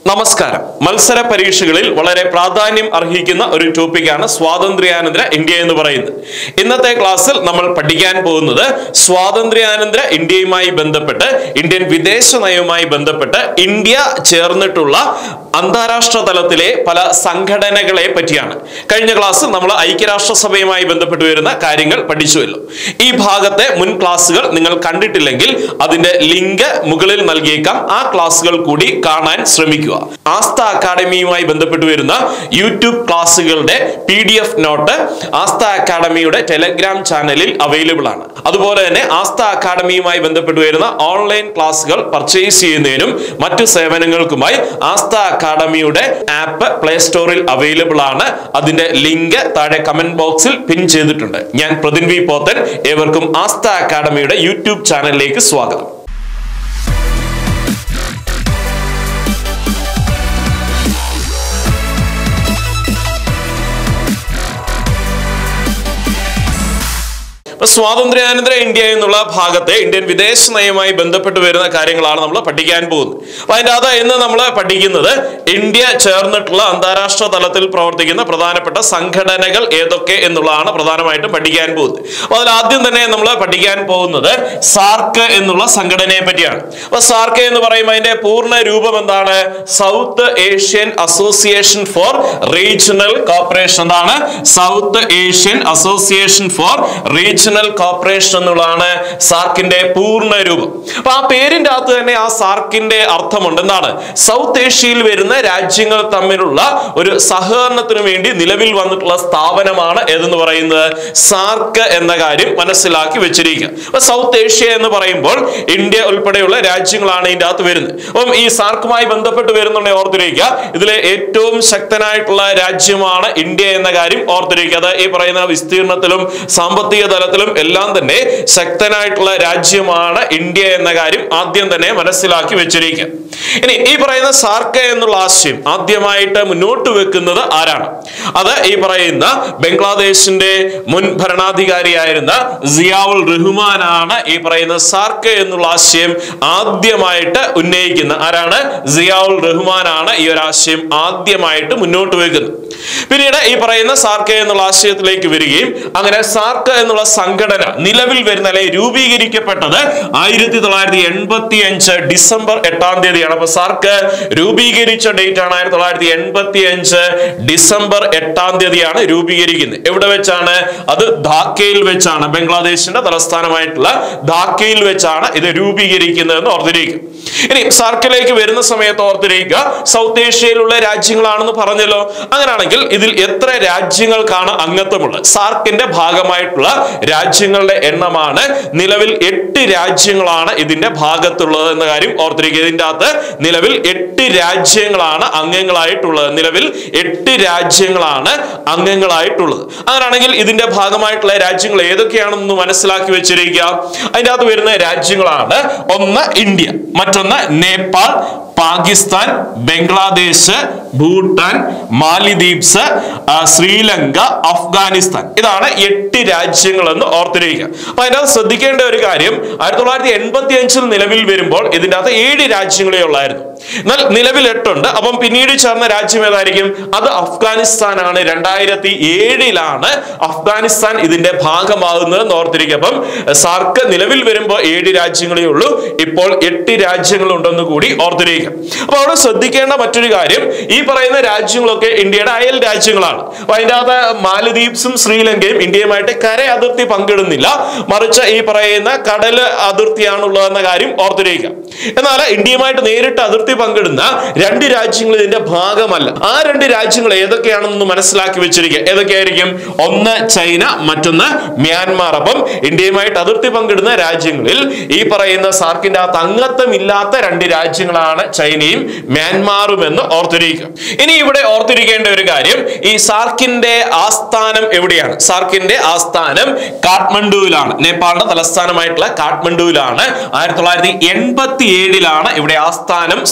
നമസ്കാരം മത്സര പരീക്ഷകളിൽ വളരെ പ്രാധാന്യം അർഹിക്കുന്ന ഒരു ടോപ്പിക്കാണ് സ്വാതന്ത്ര്യാനന്തര ഇന്ത്യ എന്ന് പറയുന്നത് ഇന്നത്തെ ക്ലാസ്സിൽ നമ്മൾ പഠിക്കാൻ പോകുന്നത് സ്വാതന്ത്ര്യാനന്തര ഇന്ത്യയുമായി ബന്ധപ്പെട്ട് ഇന്ത്യൻ വിദേശ നയവുമായി ബന്ധപ്പെട്ട് ഇന്ത്യ ചേർന്നിട്ടുള്ള അന്താരാഷ്ട്ര തലത്തിലെ പല സംഘടനകളെ പറ്റിയാണ് കഴിഞ്ഞ ക്ലാസ്സിൽ നമ്മൾ ഐക്യരാഷ്ട്രസഭയുമായി ബന്ധപ്പെട്ട് വരുന്ന കാര്യങ്ങൾ പഠിച്ചുവല്ലോ ഈ ഭാഗത്തെ മുൻ ക്ലാസ്സുകൾ നിങ്ങൾ കണ്ടിട്ടില്ലെങ്കിൽ അതിന്റെ ലിങ്ക് മുകളിൽ നൽകിയേക്കാം ആ ക്ലാസ്സുകൾ കൂടി കാണാൻ ശ്രമിക്കുക ആസ്ഥ അക്കാഡമിയുമായി ബന്ധപ്പെട്ട് വരുന്ന യൂട്യൂബ് ക്ലാസ്സുകളുടെ P D F note Aastha അക്കാഡമിയുടെ ടെലഗ്രാം ചാനലിൽ അവൈലബിൾ ആണ് അതുപോലെ തന്നെ ആസ്ഥ അക്കാഡമിയുമായി ബന്ധപ്പെട്ട് വരുന്ന ഓൺലൈൻ ക്ലാസ്സുകൾ പർച്ചേസ് ചെയ്യുന്നതിനും മറ്റു സേവനങ്ങൾക്കുമായി ആസ്ഥ അക്കാഡമിയുടെ ആപ്പ് പ്ലേ സ്റ്റോറിൽ അവൈലബിൾ ആണ് അതിന്റെ ലിങ്ക് താഴെ കമന്റ് ബോക്സിൽ പിൻ ചെയ്തിട്ടുണ്ട് ഞാൻ പ്രതിൻ വി പോത്തൻ ഏവർക്കും ആസ്ഥ അക്കാഡമിയുടെ യൂട്യൂബ് ചാനലിലേക്ക് സ്വാഗതം അപ്പൊ സ്വാതന്ത്ര്യാനന്തര ഇന്ത്യ എന്നുള്ള ഭാഗത്തെ ഇന്ത്യൻ വിദേശ നയവുമായി ബന്ധപ്പെട്ട് വരുന്ന കാര്യങ്ങളാണ് നമ്മൾ പഠിക്കാൻ പോകുന്നത് അപ്പൊ അതിൻ്റെ അത് ഇന്ന് നമ്മൾ പഠിക്കുന്നത് ഇന്ത്യ ചേർന്നിട്ടുള്ള അന്താരാഷ്ട്ര തലത്തിൽ പ്രവർത്തിക്കുന്ന പ്രധാനപ്പെട്ട സംഘടനകൾ ഏതൊക്കെ എന്നുള്ളതാണ് പ്രധാനമായിട്ടും പഠിക്കാൻ പോകുന്നത് അപ്പൊ അതിൽ ആദ്യം തന്നെ നമ്മൾ പഠിക്കാൻ പോകുന്നത് സാർക്ക് എന്നുള്ള സംഘടനയെ പറ്റിയാണ് അപ്പൊ സാർക്ക് എന്ന് പറയുമ്പോൾ അതിന്റെ പൂർണ്ണ രൂപം എന്താണ് South Asian Association for Regional Cooperation എന്താണ് South Asian Association for Regional Cooperation എന്നുള്ളതാണ് സാർക്കിന്റെ പൂർണ്ണ രൂപം അപ്പൊ ആ പേരിന്റെ അകത്ത് തന്നെ ആ സാർക്കിന്റെ അർത്ഥമുണ്ട് എന്താണ് സൗത്ത് ഏഷ്യയിൽ വരുന്ന രാജ്യങ്ങൾ തമ്മിലുള്ള ഒരു സഹകരണത്തിന് വേണ്ടി നിലവിൽ വന്നിട്ടുള്ള സ്ഥാപനമാണ് ഏതെന്ന് പറയുന്നത് സാർക്ക് എന്ന കാര്യം മനസ്സിലാക്കി വെച്ചിരിക്കുക അപ്പൊ സൗത്ത് ഏഷ്യ എന്ന് പറയുമ്പോൾ ഇന്ത്യ ഉൾപ്പെടെയുള്ള രാജ്യങ്ങളാണ് ഇതിന്റെ അകത്ത് വരുന്നത് അപ്പം ഈ സാർക്കുമായി ബന്ധപ്പെട്ട് വരുന്നുണ്ടെങ്കിൽ ഓർത്തിരിക്കുക ഇതിലെ ഏറ്റവും ശക്തനായിട്ടുള്ള രാജ്യമാണ് ഇന്ത്യ എന്ന കാര്യം ഓർത്തിരിക്കുക അത് ഈ പറയുന്ന വിസ്തീർണത്തിലും സാമ്പത്തിക തലത്തിലും എല്ലാം തന്നെ ശക്തനായിട്ടുള്ള രാജ്യമാണ് ഇന്ത്യ എന്ന കാര്യം ആദ്യം തന്നെ മനസ്സിലാക്കി വെച്ചിരിക്കുക ഇനി ഈ പറയുന്ന സാർക്ക് എന്നുള്ള ആശയം ആദ്യമായിട്ട് മുന്നോട്ട് വെക്കുന്നത് ആരാണ് അത് ഈ പറയുന്ന ബംഗ്ലാദേശിന്റെ മുൻ ഭരണാധികാരിയായിരുന്ന സിയാവുൽ റഹ്മാനാണ് ഈ പറയുന്ന സാർക്ക് എന്നുള്ള ആശയം ആദ്യമായിട്ട് ഉന്നയിക്കുന്നത് ആരാണ് സിയാവുൽ റഹ്മാനാണ് ഈ ഒരു ആശയം ആദ്യമായിട്ട് മുന്നോട്ട് വെക്കുന്നത് പിന്നീട് ഈ പറയുന്ന സാർക്ക് എന്നുള്ള ആശയത്തിലേക്ക് വരികയും അങ്ങനെ സാർക്ക് എന്നുള്ള സംഘടന നിലവിൽ വരുന്ന അല്ലെങ്കിൽ രൂപീകരിക്കപ്പെട്ടത് ആയിരത്തി തൊള്ളായിരത്തി എൺപത്തി അഞ്ച് ഡിസംബർ എട്ടാം തീയതിയാണ് അപ്പൊ സാർക്ക് രൂപീകരിച്ച ഡേറ്റ് ആണ് ആയിരത്തി തൊള്ളായിരത്തി എൺപത്തി അഞ്ച് ഡിസംബർ എട്ടാം തീയതിയാണ് രൂപീകരിക്കുന്നത് എവിടെ വെച്ചാണ് അത് ധാക്കയിൽ വെച്ചാണ് ബംഗ്ലാദേശിന്റെ തലസ്ഥാനമായിട്ടുള്ള ധാക്കയിൽ വെച്ചാണ് ഇത് രൂപീകരിക്കുന്നത് എന്ന് ഓർത്തിരിക്കുക ഇനി സാർക്കിലേക്ക് വരുന്ന സമയത്ത് ഓർത്തിരിക്കുക സൗത്ത് ഏഷ്യയിലുള്ള രാജ്യങ്ങളാണെന്ന് പറഞ്ഞല്ലോ അങ്ങനെയാണെങ്കിൽ ഇതിൽ എത്ര രാജ്യങ്ങൾക്കാണ് അംഗത്വമുള്ളത് സാർക്കിന്റെ ഭാഗമായിട്ടുള്ള രാജ്യങ്ങളുടെ എണ്ണമാണ് നിലവിൽ എട്ട് രാജ്യങ്ങളാണ് ഇതിന്റെ ഭാഗത്തുള്ളത് എന്ന കാര്യം ഓർത്തിരിക്കുക ഇതിന്റെ അകത്ത് നിലവിൽ എട്ട് രാജ്യങ്ങളാണ് അംഗങ്ങളായിട്ടുള്ളത് നിലവിൽ എട്ട് രാജ്യങ്ങളാണ് അംഗങ്ങളായിട്ടുള്ളത് അങ്ങനെയാണെങ്കിൽ ഇതിന്റെ ഭാഗമായിട്ടുള്ള രാജ്യങ്ങൾ ഏതൊക്കെയാണെന്ന് മനസ്സിലാക്കി വെച്ചിരിക്കുക അതിന്റെ അകത്ത് വരുന്ന രാജ്യങ്ങളാണ് ഒന്ന് ഇന്ത്യ മറ്റൊന്ന് നേപ്പാൾ പാകിസ്ഥാൻ ബംഗ്ലാദേശ് ഭൂട്ടാൻ മാലിദ്വീപ്സ് ആ, ശ്രീലങ്ക അഫ്ഗാനിസ്ഥാൻ ഇതാണ് എട്ട് രാജ്യങ്ങൾ എന്ന് ഓർത്തിരിക്കുക അപ്പൊ അതിനകത്ത് ശ്രദ്ധിക്കേണ്ട ഒരു കാര്യം ആയിരത്തി തൊള്ളായിരത്തി എൺപത്തി അഞ്ചിൽ നിലവിൽ വരുമ്പോൾ ഇതിൻ്റെ അകത്ത് ഏഴ് രാജ്യങ്ങളേ ഉള്ളായിരുന്നു എന്നാൽ നിലവിൽ എട്ടുണ്ട് അപ്പം പിന്നീട് ചേർന്ന രാജ്യം ഏതായിരിക്കും അത് അഫ്ഗാനിസ്ഥാനാണ് രണ്ടായിരത്തി ഏഴിലാണ് അഫ്ഗാനിസ്ഥാൻ ഇതിന്റെ ഭാഗമാകുന്നത് എന്ന് ഓർത്തിരിക്കുക അപ്പം സാർക്ക് നിലവിൽ വരുമ്പോൾ ഏഴ് രാജ്യങ്ങളേ ഉള്ളൂ ഇപ്പോൾ എട്ട് രാജ്യങ്ങൾ ഉണ്ടെന്ന് കൂടി ഓർത്തിരിക്കുക അപ്പൊ അവിടെ ശ്രദ്ധിക്കേണ്ട മറ്റൊരു കാര്യം ഈ പറയുന്ന രാജ്യങ്ങളൊക്കെ ഇന്ത്യയുടെ അയൽ രാജ്യങ്ങളാണ് അപ്പൊ അതിൻ്റെ അകത്ത് മാലദ്വീപ്സും ശ്രീലങ്കയും ഇന്ത്യയുമായിട്ട് കര അതിർത്തി പങ്കിടുന്നില്ല മറിച്ച് ഈ പറയുന്ന കടൽ അതിർത്തിയാണുള്ളതെന്ന കാര്യം ഓർത്തിരിക്കുക എന്നാൽ ഇന്ത്യയുമായിട്ട് നേരിട്ട് അതിർത്തി പങ്കിടുന്ന രണ്ട് രാജ്യങ്ങൾ ഇതിന്റെ ഭാഗമല്ല ആ രണ്ട് രാജ്യങ്ങൾ ഏതൊക്കെയാണെന്ന് മനസ്സിലാക്കി വെച്ചിരിക്കുക ഏതൊക്കെയായിരിക്കും ഒന്ന് ചൈന മറ്റൊന്ന് മ്യാൻമാർ അപ്പം ഇന്ത്യയുമായിട്ട് അതിർത്തി പങ്കിടുന്ന രാജ്യങ്ങളിൽ ഈ പറയുന്ന സാർക്കിന്റെ അകത്ത് അംഗത്വം ഇല്ലാത്ത രണ്ട് രാജ്യങ്ങളാണ് ചൈനയും മ്യാൻമാറും എന്ന് ഓർത്തിരിക്കുക ഇനി ഇവിടെ ഓർത്തിരിക്കേണ്ട ഒരു കാര്യം ഈ സാർക്കിന്റെ ആസ്ഥാനം എവിടെയാണ് സാർക്കിന്റെ ആസ്ഥാനം കാഠ്മണ്ഡുവിലാണ് നേപ്പാളിന്റെ തലസ്ഥാനമായിട്ടുള്ള കാഠ്മണ്ഡുവിലാണ് ആയിരത്തി തൊള്ളായിരത്തി എൺപത്തി ഏഴിലാണ് ഇവിടെ ആസ്ഥാനം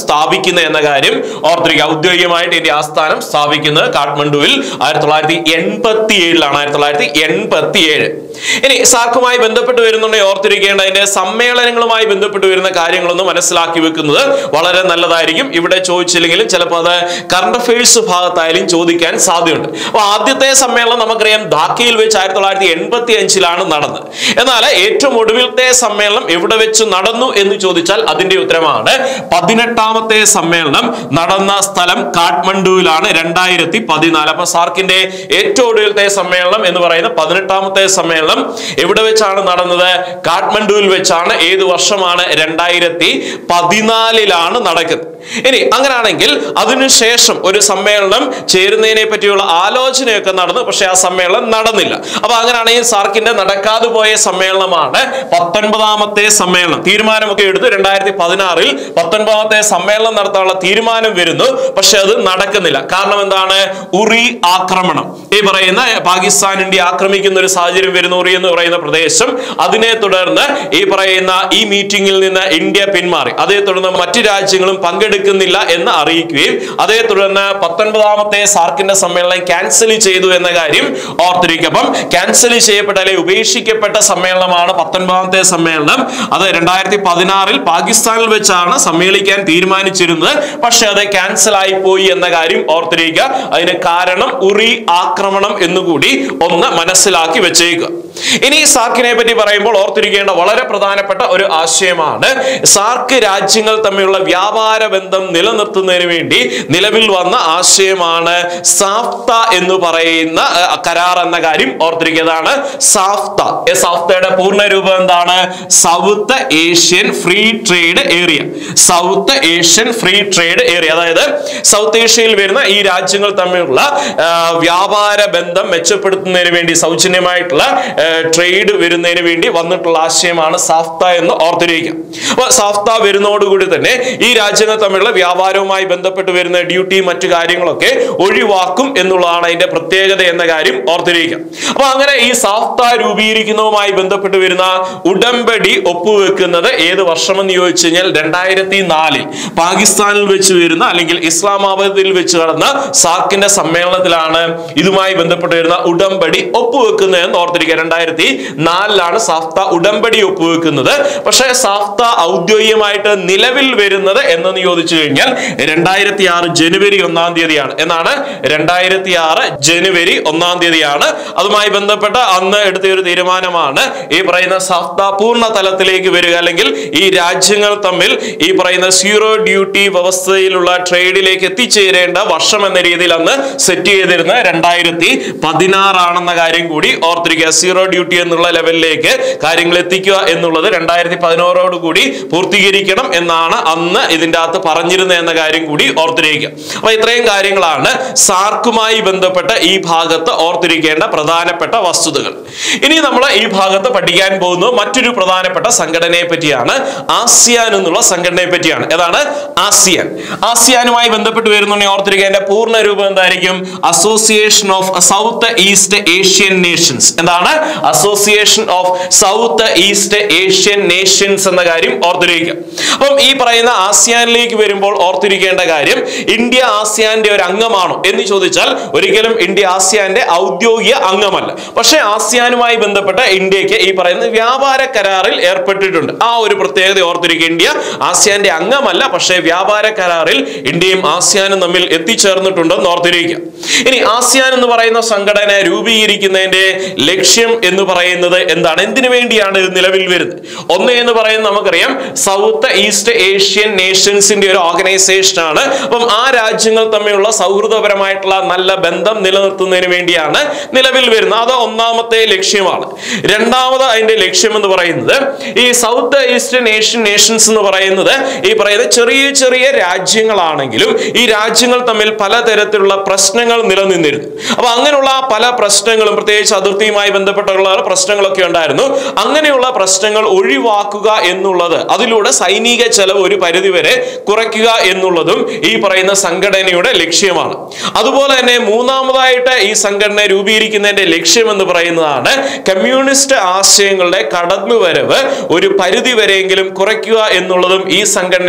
സ്ഥാപിക്കുന്നത് എന്ന കാര്യം ഓർത്തിരിക്കുക ഔദ്യോഗികമായിട്ട് ഇതിന്റെ ആസ്ഥാനം സ്ഥാപിക്കുന്നത് കാഠ്മണ്ഡുവിൽ ആയിരത്തി തൊള്ളായിരത്തി എൺപത്തി ഏഴിലാണ് ആയിരത്തി തൊള്ളായിരത്തി എൺപത്തി ഏഴ് ഇനി സാർക്കുമായി ബന്ധപ്പെട്ട് വരുന്നുണ്ടെങ്കിൽ ഓർത്തിരിക്കേണ്ട അതിന്റെ സമ്മേളനങ്ങളുമായി ബന്ധപ്പെട്ട് വരുന്ന കാര്യങ്ങളൊന്ന് മനസ്സിലാക്കി വെക്കുന്നത് വളരെ നല്ലതായിരിക്കും ഇവിടെ ചോദിച്ചില്ലെങ്കിലും ചിലപ്പോൾ അത് കറണ്ട് അഫയേഴ്സ് ഭാഗത്തായാലും ചോദിക്കാൻ സാധ്യതയുണ്ട് അപ്പൊ ആദ്യത്തെ സമ്മേളനം നമുക്കറിയാം ധാക്കയിൽ വെച്ച് ആയിരത്തി തൊള്ളായിരത്തി എൺപത്തി അഞ്ചിലാണ് നടന്നത് എന്നാൽ ഏറ്റവും ഒടുവിലത്തെ സമ്മേളനം എവിടെ വെച്ച് നടന്നു എന്ന് ചോദിച്ചാൽ അതിന്റെ ഉത്തരമാണ് പതിനെട്ടാമത്തെ സമ്മേളനം നടന്ന സ്ഥലം കാഠ്മണ്ഡുവിലാണ് രണ്ടായിരത്തി പതിനാല് അപ്പൊ സാർക്കിന്റെ ഏറ്റവും ഒടുവിലത്തെ സമ്മേളനം എന്ന് പറയുന്ന പതിനെട്ടാമത്തെ സമ്മേളനം എവിടെ വെച്ചാണ് നടന്നത് കാഠ്മണ്ഡുവിൽ വെച്ചാണ് ഏത് വർഷമാണ് രണ്ടായിരത്തി പതിനാലിലാണ് നടക്കുന്നത് ഇനി അങ്ങനെയാണെങ്കിൽ അതിനുശേഷം ഒരു സമ്മേളനം ചേരുന്നതിനെ പറ്റിയുള്ള ആലോചനയൊക്കെ നടന്നു പക്ഷെ ആ സമ്മേളനം നടന്നില്ല അപ്പൊ അങ്ങനെയാണെങ്കിൽ സാർക്കിന്റെ നടക്കാതെ പോയ സമ്മേളനമാണ് പത്തൊൻപതാമത്തെ സമ്മേളനം തീരുമാനമൊക്കെ എടുത്ത് രണ്ടായിരത്തി പതിനാറിൽ പത്തൊൻപതാമത്തെ സമ്മേളനം നടത്താനുള്ള തീരുമാനം വരുന്നു പക്ഷെ അത് നടക്കുന്നില്ല കാരണം എന്താണ് ഉറി ആക്രമണം ഈ പറയുന്ന പാകിസ്ഥാൻ ഇന്ത്യ ആക്രമിക്കുന്ന ഒരു സാഹചര്യം വരുന്ന ഉറി എന്ന് പറയുന്ന പ്രദേശം അതിനെ തുടർന്ന് ഈ പറയുന്ന ഈ മീറ്റിംഗിൽ നിന്ന് ഇന്ത്യ പിന്മാറി അതേ തുടർന്ന് മറ്റു രാജ്യങ്ങളും പങ്കെടുക്കുന്നില്ല എന്ന് അറിയിക്കുകയും അതേ തുടർന്ന് പത്തൊൻപതാമത്തെ സാർക്കിന്റെ സമ്മേളനം ക്യാൻസൽ ചെയ്തു എന്ന കാര്യം ഓർത്തിരിക്കും അപ്പം ക്യാൻസൽ ചെയ്യപ്പെട്ട അല്ലെങ്കിൽ ഉപേക്ഷിക്കപ്പെട്ട സമ്മേളനമാണ് പത്തൊൻപതാമത്തെ സമ്മേളനം അത് രണ്ടായിരത്തി പതിനാറിൽ പാകിസ്ഥാനിൽ വെച്ചാണ് സമ്മേളിക്കാൻ തീരുമാനിച്ചിരുന്നത് പക്ഷെ അത് ക്യാൻസൽ ആയി പോയി എന്ന കാര്യം ഓർത്തിരിക്കുക അതിന് കാരണം ഉറി ആക്രമണം എന്നുകൂടി ഒന്ന് മനസ്സിലാക്കി വെച്ചേക്കുക ഇനി സാർക്കിനെ പറ്റി പറയുമ്പോൾ ഓർത്തിരിക്കേണ്ട വളരെ പ്രധാനപ്പെട്ട ഒരു ആശയമാണ് സാർക്ക് രാജ്യങ്ങൾ തമ്മിലുള്ള വ്യാപാര ബന്ധം നിലനിർത്തുന്നതിന് വേണ്ടി നിലവിൽ വന്ന ആശയമാണ് സാഫ്ത എന്ന് പറയുന്ന അഹ്, കരാർ എന്ന കാര്യം ഓർത്തിരിക്കുന്നതാണ് സാഫ്ത ഈ സാഫ്തയുടെ പൂർണ്ണ രൂപം എന്താണ് South Asian Free Trade Area South Asian Free Trade Area അതായത് സൗത്ത് ഏഷ്യയിൽ വരുന്ന ഈ രാജ്യങ്ങൾ തമ്മിലുള്ള ആ, വ്യാപാര ബന്ധം മെച്ചപ്പെടുത്തുന്നതിന് വേണ്ടി സൗജന്യമായിട്ടുള്ള ട്രേഡ് വരുന്നതിന് വേണ്ടി വന്നിട്ടുള്ള ആശയമാണ് സാഫ്ത എന്ന് ഓർത്തിരിക്കുക അപ്പൊ സാഫ്ത വരുന്നതോടുകൂടി തന്നെ ഈ രാജ്യങ്ങൾ തമ്മിലുള്ള വ്യാപാരവുമായി ബന്ധപ്പെട്ട് വരുന്ന ഡ്യൂട്ടി മറ്റു കാര്യങ്ങളൊക്കെ ഒഴിവാക്കും എന്നുള്ളതാണ് അതിന്റെ പ്രത്യേകത എന്ന കാര്യം ഓർത്തിരിക്കുക അപ്പൊ അങ്ങനെ ഈ സാഫ്ത രൂപീകരിക്കുന്നതുമായി ബന്ധപ്പെട്ട് വരുന്ന ഉടമ്പടി ഒപ്പുവെക്കുന്നത് ഏത് വർഷമെന്ന് ചോദിച്ചു കഴിഞ്ഞാൽ രണ്ടായിരത്തി നാലിൽ പാകിസ്ഥാനിൽ വെച്ച് വരുന്ന അല്ലെങ്കിൽ ഇസ്ലാമാബാദിൽ വെച്ച് നടന്ന സാർക്കിന്റെ സമ്മേളനത്തിലാണ് ഇതുമായി ബന്ധപ്പെട്ട് വരുന്ന ഉടമ്പടി ഒപ്പുവെക്കുന്നത് എന്ന് ഓർത്തിരിക്കുക രണ്ടായിരത്തി നാലിലാണ് സാഫ്ത ഉടമ്പടി ഒപ്പുവെക്കുന്നത് പക്ഷേ സാഫ്ത ഔദ്യോഗികമായിട്ട് നിലവിൽ വരുന്നത് എന്നെന്ന് ചോദിച്ചു കഴിഞ്ഞാൽ രണ്ടായിരത്തി ആറ് ജനുവരി ഒന്നാം തീയതിയാണ് എന്നാണ് രണ്ടായിരത്തി ആറ് ജനുവരി ഒന്നാം തീയതിയാണ് അതുമായി ബന്ധപ്പെട്ട അന്ന് എടുത്ത ഒരു തീരുമാനമാണ് ഈ പറയുന്ന സാഫ്ത പൂർണ്ണ തലത്തിലേക്ക് വരിക അല്ലെങ്കിൽ ഈ രാജ്യങ്ങൾ തമ്മിൽ ഈ പറയുന്ന സീറോ ഡ്യൂട്ടി വ്യവസ്ഥയിലുള്ള ട്രേഡിലേക്ക് എത്തിച്ചേരേണ്ട വർഷം എന്ന രീതിയിൽ അന്ന് സെറ്റ് ചെയ്തിരുന്ന രണ്ടായിരത്തി പതിനാറാണെന്ന കാര്യം കൂടി ഓർത്തിരിക്കുക സീറോ ഡ്യൂട്ടി എന്നുള്ള ലെവലിലേക്ക് കാര്യങ്ങൾ എത്തിക്കുക എന്നുള്ളത് രണ്ടായിരത്തി പതിനോറോട് കൂടി പൂർത്തീകരിക്കണം എന്നാണ് അന്ന് ഇതിന്റെ അകത്ത് പറഞ്ഞിരുന്നത് എന്ന കാര്യം കൂടി ഓർത്തിരിക്കുക അപ്പൊ ഇത്രയും കാര്യങ്ങളാണ് സാർക്കുമായി ബന്ധപ്പെട്ട ഈ ഭാഗത്ത് ഓർത്തിരിക്കേണ്ട പ്രധാനപ്പെട്ട വസ്തുതകൾ ഇനി നമ്മൾ ഈ ഭാഗത്ത് പഠിക്കാൻ പോകുന്നത് മറ്റൊരു പ്രധാനപ്പെട്ട സംഘടനയെ പറ്റിയാണ് ആസിയാൻ എന്നുള്ള സംഘടനയെ പറ്റിയാണ് ഏതാണ് ആസിയാൻ ആസിയാനുമായി ബന്ധപ്പെട്ട് വരുന്നുണ്ടെങ്കിൽ ഓർത്തിരിക്കുക അതിന്റെ പൂർണ്ണ രൂപം എന്തായിരിക്കും Association of South East Asian Nations എന്താണ് Association of South East Asian Nations എന്ന കാര്യം ഓർത്തിരിക്കുക അപ്പം ഈ പറയുന്ന ആസിയാനിലേക്ക് വരുമ്പോൾ ഓർത്തിരിക്കേണ്ട കാര്യം ഇന്ത്യ ആസിയാന്റെ ഒരു അംഗമാണോ എന്ന് ചോദിച്ചാൽ ഒരിക്കലും ഇന്ത്യ ആസിയാന്റെ ഔദ്യോഗിക അംഗമല്ല പക്ഷെ ആസിയാനുമായി ബന്ധപ്പെട്ട ഇന്ത്യക്ക് ഈ പറയുന്ന വ്യാപാര കരാറിൽ ഏർപ്പെട്ടിട്ടുണ്ട് ആ ഒരു പ്രത്യേകത ഓർത്തിരിക്കുക ഇന്ത്യ ആസിയാന്റെ അംഗമല്ല പക്ഷേ വ്യാപാര കരാറിൽ ഇന്ത്യയും ആസിയാനും തമ്മിൽ എത്തിച്ചേർന്നിട്ടുണ്ടെന്ന് ഓർത്തിരിക്കുക ഇനി ആസിയാൻ എന്ന് പറയുന്ന സംഘടന രൂപീകരിക്കുന്നതിന്റെ ലക്ഷ്യം എന്ന് പറയുന്നത് എന്താണ് എന്തിനു വേണ്ടിയാണ് ഇത് നിലവിൽ വരുന്നത് ഒന്ന് എന്ന് പറയുന്നത് നമുക്കറിയാം സൗത്ത് ഈസ്റ്റ് ഏഷ്യൻ നേഷൻസിന്റെ ഒരു ഓർഗനൈസേഷൻ ആണ് അപ്പം ആ രാജ്യങ്ങൾ തമ്മിലുള്ള സൗഹൃദപരമായിട്ടുള്ള നല്ല ബന്ധം നിലനിർത്തുന്നതിന് വേണ്ടിയാണ് നിലവിൽ വരുന്നത് അത് ഒന്നാമത്തെ ലക്ഷ്യമാണ് രണ്ടാമത് അതിന്റെ ലക്ഷ്യം എന്ന് പറയുന്നത് ഈ സൗത്ത് ഈസ്റ്റേൺ ഏഷ്യൻ നേഷൻസ് എന്ന് പറയുന്നത് ഈ പറയുന്ന ചെറിയ ചെറിയ രാജ്യങ്ങളാണെങ്കിലും ഈ രാജ്യങ്ങൾ തമ്മിൽ പലതരത്തിലുള്ള പ്രശ്നങ്ങൾ നിലനിന്നിരുന്നു അപ്പൊ അങ്ങനെയുള്ള പല പ്രശ്നങ്ങളും പ്രത്യേകിച്ച് അതിർത്തിയുമായി ബന്ധപ്പെട്ടുള്ള പ്രശ്നങ്ങളൊക്കെ ഉണ്ടായിരുന്നു അങ്ങനെയുള്ള പ്രശ്നങ്ങൾ ഒഴിവാക്കുക എന്നുള്ളത് അതിലൂടെ സൈനിക ചെലവ് ഒരു പരിധിവരെ കുറയ്ക്കുക എന്നുള്ളതും ഈ പറയുന്ന സംഘടനയുടെ ലക്ഷ്യമാണ് അതുപോലെ തന്നെ മൂന്നാമതായിട്ട് ഈ സംഘടന രൂപീകരിക്കുന്നതിന്റെ ലക്ഷ്യം എന്ന് പറയുന്നതാണ് കമ്മ്യൂണിസ്റ്റ് ആശയങ്ങളുടെ കടന്നുവരവ് ഒരു പരിധി വരെയെങ്കിലും കുറയ്ക്കുക എന്നുള്ളതും ഈ സംഘടനയുടെ ലക്ഷ്യം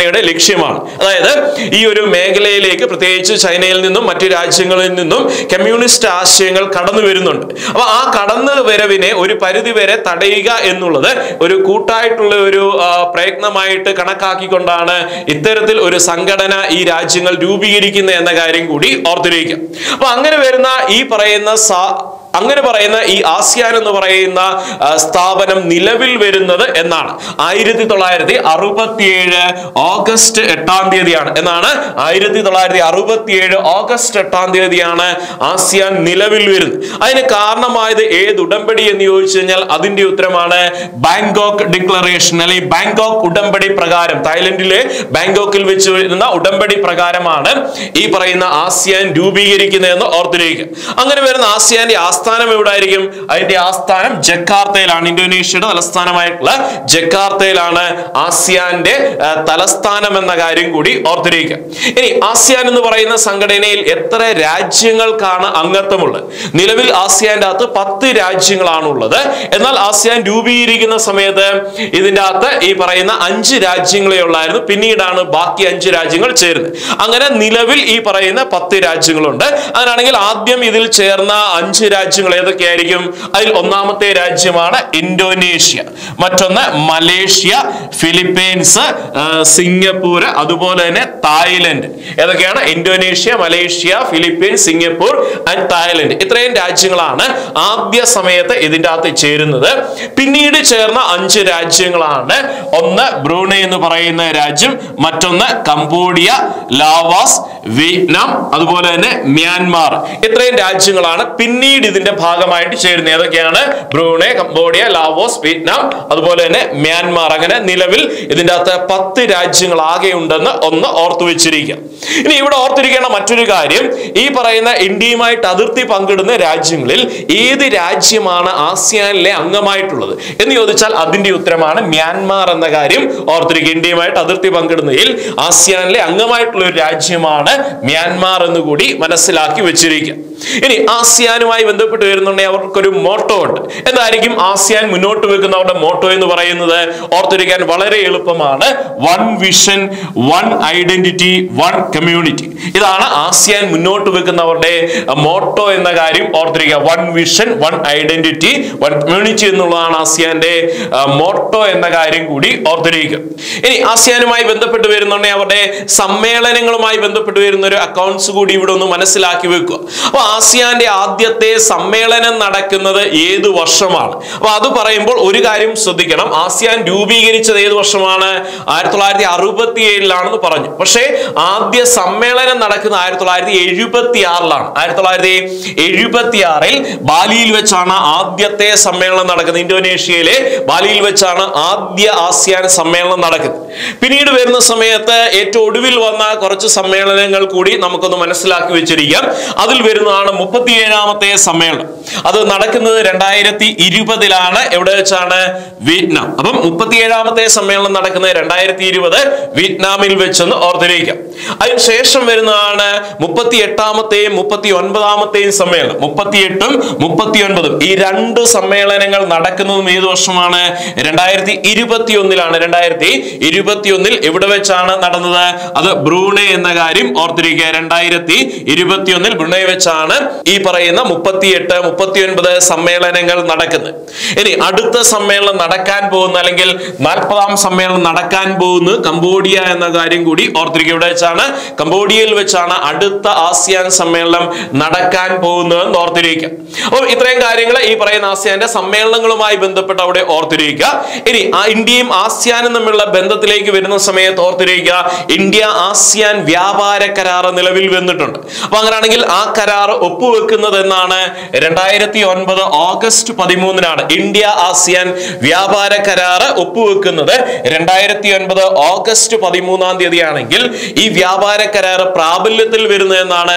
ലക്ഷ്യമാണ് അതായത് ഈ ഒരു മേഖലയിലേക്ക് പ്രത്യേകിച്ച് ചൈനയിൽ നിന്നും മറ്റു രാജ്യങ്ങളിൽ നിന്നും കമ്മ്യൂണിസ്റ്റ് ആശയങ്ങൾ കടന്നു വരുന്നുണ്ട് അപ്പൊ ആ കടന്നു വരവിനെ ഒരു പരിധി വരെ തടയുക എന്നുള്ളത് ഒരു കൂട്ടായിട്ടുള്ള ഒരു ആ, പ്രയത്നമായിട്ട് കണക്കാക്കിക്കൊണ്ടാണ് ഇത്തരത്തിൽ ഒരു സംഘടന ഈ രാജ്യങ്ങൾ രൂപീകരിക്കുന്നത് എന്ന കാര്യം കൂടി ഓർത്തിരിക്കുക അപ്പൊ അങ്ങനെ വരുന്ന ഈ പറയുന്ന സാ അങ്ങനെ പറയുന്ന ഈ ആസിയാൻ എന്ന് പറയുന്ന ആ, സ്ഥാപനം നിലവിൽ വരുന്നത് എന്നാണ് ആയിരത്തി തൊള്ളായിരത്തി അറുപത്തിയേഴ് ഓഗസ്റ്റ് എട്ടാം തീയതിയാണ് എന്നാണ് ആയിരത്തി തൊള്ളായിരത്തി അറുപത്തിയേഴ് ഓഗസ്റ്റ് എട്ടാം തീയതിയാണ് ആസിയാൻ നിലവിൽ വരുന്നത് അതിന് കാരണമായത് ഏത് ഉടമ്പടി എന്ന് ചോദിച്ചു കഴിഞ്ഞാൽ അതിന്റെ ഉത്തരമാണ് ബാങ്കോക്ക് ഡിക്ലറേഷൻ അല്ലെങ്കിൽ ബാങ്കോക്ക് ഉടമ്പടി പ്രകാരം തായ്ലൻഡിലെ ബാങ്കോക്കിൽ വെച്ച് വരുന്ന ഉടമ്പടി പ്രകാരമാണ് ഈ പറയുന്ന ആസിയാൻ രൂപീകരിക്കുന്നതെന്ന് ഓർത്തിരിക്കുക അങ്ങനെ വരുന്ന ആസിയാന്റെ ആസ്ഥാനം എവിടായിരിക്കും അതിന്റെ ആസ്ഥാനം ജക്കാർത്തയിലാണ് ഇന്തോനേഷ്യയുടെ തലസ്ഥാനമായിട്ടുള്ള ജക്കാർത്തയിലാണ് ആസിയാന്റെ ആ, തലസ്ഥാനം എന്ന കാര്യം കൂടി ഓർത്തിരിക്കുക ഇനി ആസിയാൻ എന്ന് പറയുന്ന സംഘടനയിൽ എത്ര രാജ്യങ്ങൾക്കാണ് അംഗത്വമുള്ളത് നിലവിൽ ആസിയാന്റെ അകത്ത് പത്ത് രാജ്യങ്ങളാണുള്ളത് എന്നാൽ ആസിയാൻ രൂപീകരിക്കുന്ന സമയത്ത് ഇതിന്റെ അകത്ത് ഈ പറയുന്ന അഞ്ച് രാജ്യങ്ങളെ ഉള്ളായിരുന്നു പിന്നീടാണ് ബാക്കി അഞ്ച് രാജ്യങ്ങൾ ചേരുന്നത് അങ്ങനെ നിലവിൽ ഈ പറയുന്ന പത്ത് രാജ്യങ്ങളുണ്ട് അങ്ങനെയാണെങ്കിൽ ആദ്യം ഇതിൽ ചേർന്ന അഞ്ച് രാജ്യങ്ങൾ ഏതൊക്കെയായിരിക്കും അതിൽ ഒന്നാമത്തെ രാജ്യമാണ് ഇന്തോനേഷ്യ മറ്റൊന്ന് മലേഷ്യ ഫിലിപ്പീൻസ് ആ, സിംഗപ്പൂർ അതുപോലെ തന്നെ തായ്ലൻഡ് ഏതൊക്കെയാണ് Indonesia Malaysia Philippines Singapore and Thailand ഇത്രയും രാജ്യങ്ങളാണ് ആദ്യ സമയത്ത് ഇതിൻ്റെ അകത്ത് ചേരുന്നത് പിന്നീട് ചേർന്ന അഞ്ച് രാജ്യങ്ങളാണ് ഒന്ന് ബ്രൂണൈ എന്ന് പറയുന്ന രാജ്യം മറ്റൊന്ന് കംബോഡിയ ലാവാസ് വിയറ്റ്നാം അതുപോലെ തന്നെ മ്യാൻമാർ ഇത്രയും രാജ്യങ്ങളാണ് പിന്നീട് ഇതിന്റെ ഭാഗമായിട്ട് ചേരുന്നത് ഏതൊക്കെയാണ് ബ്രൂണെ കംബോഡിയ ലാവോസ് വിയറ്റ്നാം അതുപോലെ തന്നെ മ്യാൻമാർ അങ്ങനെ നിലവിൽ ഇതിന്റെ അകത്ത് പത്ത് രാജ്യങ്ങൾ ആകെ ഉണ്ടെന്ന് ഒന്ന് ഓർത്തു വെച്ചിരിക്കുക ഇനി ഇവിടെ ഓർത്തിരിക്കേണ്ട മറ്റൊരു കാര്യം ഈ പറയുന്ന ഇന്ത്യയുമായിട്ട് അതിർത്തി പങ്കിടുന്ന രാജ്യങ്ങളിൽ ഏത് രാജ്യമാണ് ആസിയാനിലെ അംഗമായിട്ടുള്ളത് എന്ന് ചോദിച്ചാൽ അതിന്റെ ഉത്തരമാണ് മ്യാൻമാർ എന്ന കാര്യം ഓർത്തിരിക്കുക ഇന്ത്യയുമായിട്ട് അതിർത്തി പങ്കിടുന്നതിൽ ആസിയാനിലെ അംഗമായിട്ടുള്ള ഒരു രാജ്യമാണ് മ്യാൻമാർ എന്ന് കൂടി മനസ്സിലാക്കി വെച്ചിരിക്കുക ഇനി ആസിയാനുമായി ബന്ധപ്പെട്ട് വരുന്നുണ്ടെങ്കിൽ അവർക്കൊരു മോട്ടോ ഉണ്ട് എന്തായിരിക്കും ആസിയാൻ മുന്നോട്ട് വെക്കുന്ന അവരുടെ മോട്ടോ എന്ന് പറയുന്നത് ഓർത്തിരിക്കാൻ വളരെ എളുപ്പമാണ് one vision one identity one community ഇതാണ് ആസിയാൻ മുന്നോട്ട് വെക്കുന്നവരുടെ മോട്ടോ എന്ന കാര്യം ഓർത്തിരിക്കുക one vision one identity one community എന്നുള്ളതാണ് ആസിയാന്റെ മോട്ടോ എന്ന കാര്യം കൂടി ഓർത്തിരിക്കുക ഇനി ആസിയാനുമായി ബന്ധപ്പെട്ട് വരുന്നുണ്ടെങ്കിൽ അവരുടെ സമ്മേളനങ്ങളുമായി ബന്ധപ്പെട്ട് വരുന്ന ഒരു അക്കൗണ്ട്സ് കൂടി ഇവിടെ ഒന്ന് മനസ്സിലാക്കി വെക്കുക അപ്പൊ ആസിയാന്റെ ആദ്യത്തെ സമ്മേളനം നടക്കുന്നത് ഏത് വർഷമാണ് അപ്പൊ അത് പറയുമ്പോൾ ഒരു കാര്യം ശ്രദ്ധിക്കണം ആസിയാൻ രൂപീകരിച്ചത് ഏത് വർഷമാണ് ആയിരത്തി തൊള്ളായിരത്തി അറുപത്തി ഏഴിലാണെന്ന് പറഞ്ഞു പക്ഷേ ആദ്യ സമ്മേളനം നടക്കുന്ന ആയിരത്തി തൊള്ളായിരത്തി എഴുപത്തി ആറിലാണ് ആയിരത്തി തൊള്ളായിരത്തി എഴുപത്തി ആറിൽ ബാലിയിൽ വെച്ചാണ് ആദ്യത്തെ സമ്മേളനം നടക്കുന്നത് ഇന്തോനേഷ്യയിലെ ബാലിയിൽ വെച്ചാണ് ആദ്യ ആസിയാൻ സമ്മേളനം നടക്കുന്നത് പിന്നീട് വരുന്ന സമയത്ത് ഏറ്റവും ഒടുവിൽ വന്ന കുറച്ച് സമ്മേളനങ്ങൾ കൂടി നമുക്കൊന്ന് മനസ്സിലാക്കി വെച്ചിരിക്കാം അതിൽ വരുന്നതാണ് മുപ്പത്തിയേഴാമത്തെ സമ്മേളനം അത് നടക്കുന്നത് രണ്ടായിരത്തി ഇരുപതിലാണ് എവിടെ വെച്ചാണ് വിയറ്റ്നാം അപ്പം മുപ്പത്തിയേഴാമത്തെ സമ്മേളനം നടക്കുന്നത് രണ്ടായിരത്തി ഇരുപത് വിയറ്റ്നാമിൽ വെച്ചെന്ന് ഓർത്തിരിക്കാം അതിന് ശേഷം വരുന്നതാണ് മുപ്പത്തി എട്ടാമത്തെയും മുപ്പത്തി ഒൻപതാമത്തെയും സമ്മേളനം മുപ്പത്തിയെട്ടും മുപ്പത്തി ഒൻപതും ഈ രണ്ട് സമ്മേളനങ്ങൾ നടക്കുന്നതും ഏത് വർഷമാണ് രണ്ടായിരത്തി ഇരുപത്തി ഒന്നിലാണ് രണ്ടായിരത്തി ഇരുപത്തി ഒന്നിൽ എവിടെ വെച്ചാണ് നടന്നത് അത് ബ്രൂണെ എന്ന കാര്യം ഓർത്തിരിക്കുക രണ്ടായിരത്തി ഇരുപത്തി ഒന്നിൽ ബ്രൂണെ വെച്ചാണ് ഈ പറയുന്ന മുപ്പത്തിയെട്ട് മുപ്പത്തി ഒൻപത് സമ്മേളനങ്ങൾ നടക്കുന്നത് ഇനി അടുത്ത സമ്മേളനം നടക്കാൻ പോകുന്ന അല്ലെങ്കിൽ നാൽപ്പതാം സമ്മേളനം നടക്കാൻ പോകുന്നത് കംബോഡിയ എന്ന കാര്യം കൂടി ഓർത്തിരിക്കുക ഇവിടെ വെച്ചാണ് കംബോഡിയയിൽ വെച്ചാണ് അടുത്ത ആസിയാൻ സമ്മേളനം നടക്കാൻ പോകുന്നതെന്ന് ഓർത്തിരിക്കുക അപ്പോൾ ഇത്രയും കാര്യങ്ങൾ ഈ പറയുന്ന ആസിയാന്റെ സമ്മേളനങ്ങളുമായി ബന്ധപ്പെട്ട് അവിടെ ഓർത്തിരിക്കുക ഇനി ആ ഇന്ത്യയും ആസിയാനും തമ്മിലുള്ള ബന്ധത്തിലേക്ക് വരുന്ന സമയത്ത് ഓർത്തിരിക്കുക ഇന്ത്യ ആസിയാൻ വ്യാപാര കരാർ നിലവിൽ വന്നിട്ടുണ്ട് അപ്പൊ അങ്ങനെയാണെങ്കിൽ ആ കരാർ ഒപ്പുവെക്കുന്നത് എന്നാണ് രണ്ടായിരത്തി ഒൻപത് ഓഗസ്റ്റ് പതിമൂന്നിനാണ് ഇന്ത്യ ആസിയാൻ വ്യാപാര കരാർ ഒപ്പുവെക്കുന്നത് രണ്ടായിരത്തി ഒൻപത് ഓഗസ്റ്റ് പതിമൂന്നാം തീയതിയാണെങ്കിൽ ഈ വ്യാപാര കരാർ പ്രാബല്യത്തിൽ വരുന്നതെന്നാണ്